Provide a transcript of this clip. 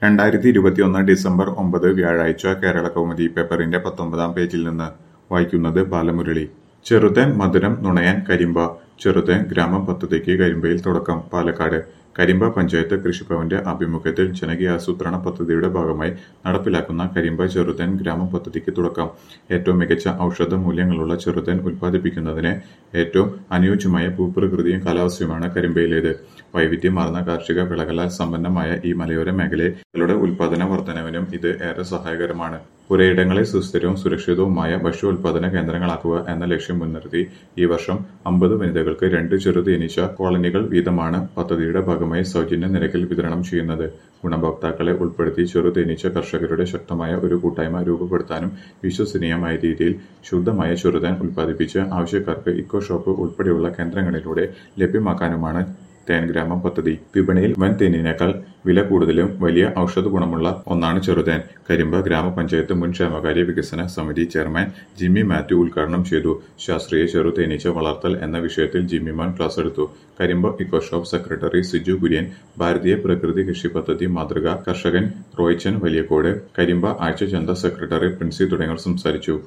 രണ്ടായിരത്തി ഇരുപത്തിയൊന്ന് ഡിസംബർ ഒമ്പത് വ്യാഴാഴ്ച കേരള കൗമുദി പേപ്പറിന്റെ പത്തൊമ്പതാം പേജിൽ നിന്ന് വായിക്കുന്നത് ബാലമുരളി ചെറുതേൻ മധുരം നുണയാൻ കരിമ്പ ചെറുതേൻ ഗ്രാമ പദ്ധതിക്ക് കരിമ്പയിൽ തുടക്കം പാലക്കാട് കരിമ്പ പഞ്ചായത്ത് കൃഷിഭവന്റെ ആഭിമുഖ്യത്തിൽ ജനകീയാസൂത്രണ പദ്ധതിയുടെ ഭാഗമായി നടപ്പിലാക്കുന്ന കരിമ്പ ചെറുതേൻ ഗ്രാമ പദ്ധതിക്ക് തുടക്കം ഏറ്റവും മികച്ച ഔഷധ മൂല്യങ്ങളുള്ള ചെറുതേൻ ഉൽപ്പാദിപ്പിക്കുന്നതിന് ഏറ്റവും അനുയോജ്യമായ ഭൂപ്രകൃതിയും കാലാവസ്ഥയുമാണ് കരിമ്പയിലേത് വൈവിധ്യമാർന്ന കാർഷിക വിളകളാൽ സമ്പന്നമായ ഈ മലയോര മേഖലയുടെ ഉൽപാദന വർധനവിനും ഇത് ഏറെ സഹായകരമാണ് പുരയിടങ്ങളെ സുസ്ഥിരവും സുരക്ഷിതവുമായ ഭക്ഷ്യോൽപാദന കേന്ദ്രങ്ങളാക്കുക എന്ന ലക്ഷ്യം മുൻനിർത്തി ഈ വർഷം അമ്പത് വനിതകൾക്ക് രണ്ട് ചെറുതേനീച്ച കോളനികൾ വീതമാണ് പദ്ധതിയുടെ ഭാഗമായി സൗജന്യ നിരക്കിൽ വിതരണം ചെയ്യുന്നത് ഗുണഭോക്താക്കളെ ഉൾപ്പെടുത്തി ചെറുതേനീച്ച കർഷകരുടെ ശക്തമായ ഒരു കൂട്ടായ്മ രൂപപ്പെടുത്താനും വിശ്വസനീയമായ രീതിയിൽ ശുദ്ധമായ ചെറുതേൻ ഉൽപ്പാദിപ്പിച്ച് ആവശ്യക്കാർക്ക് ഇക്കോ ഷോപ്പ് ഉൾപ്പെടെയുള്ള കേന്ദ്രങ്ങളിലൂടെ ലഭ്യമാക്കാനുമാണ് തേൻ ഗ്രാമം പദ്ധതി വിപണിയിൽ വൻ തേനിനേക്കാൾ വില കൂടുതലും വലിയ ഔഷധ ഗുണമുള്ള ഒന്നാണ് ചെറുതേൻ കരിമ്പ ഗ്രാമപഞ്ചായത്ത് മുൻ ക്ഷേമകാര്യ വികസന സമിതി ചെയർമാൻ ജിമ്മി മാത്യു ഉദ്ഘാടനം ചെയ്തു ശാസ്ത്രീയ ചെറുതേനീച്ച വളർത്തൽ എന്ന വിഷയത്തിൽ ജിമ്മിമാൻ ക്ലാസ് എടുത്തു Karimba eco shop secretary Siju Kurian ഭാരതീയ പ്രകൃതി കൃഷി പദ്ധതി മാതൃക കർഷകൻ റോയ്ച്ചൻ വലിയക്കോട് കരിമ്പ ആഴ്ച ചന്ത സെക്രട്ടറി പ്രിൻസി തുടങ്ങിയവർ സംസാരിച്ചു